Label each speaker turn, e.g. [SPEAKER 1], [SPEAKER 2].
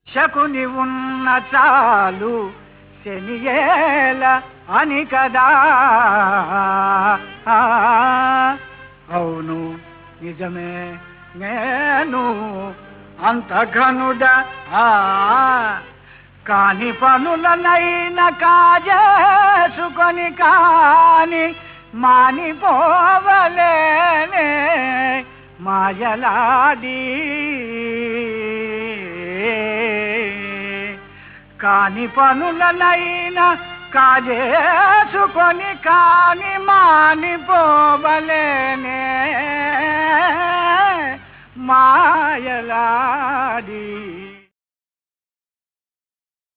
[SPEAKER 1] శకుని ఉన్న చాలు శనియేల అని కదా అవును నిజమే నేను అంత ఘనుడ ఆ, కాని పనులనైన కాజేసుకొని కాని మానిపోవలేనే మాయలాడి కాని పనులనైనా కాజేసుకొని కాని మానిపోవలేనే మాయలాడి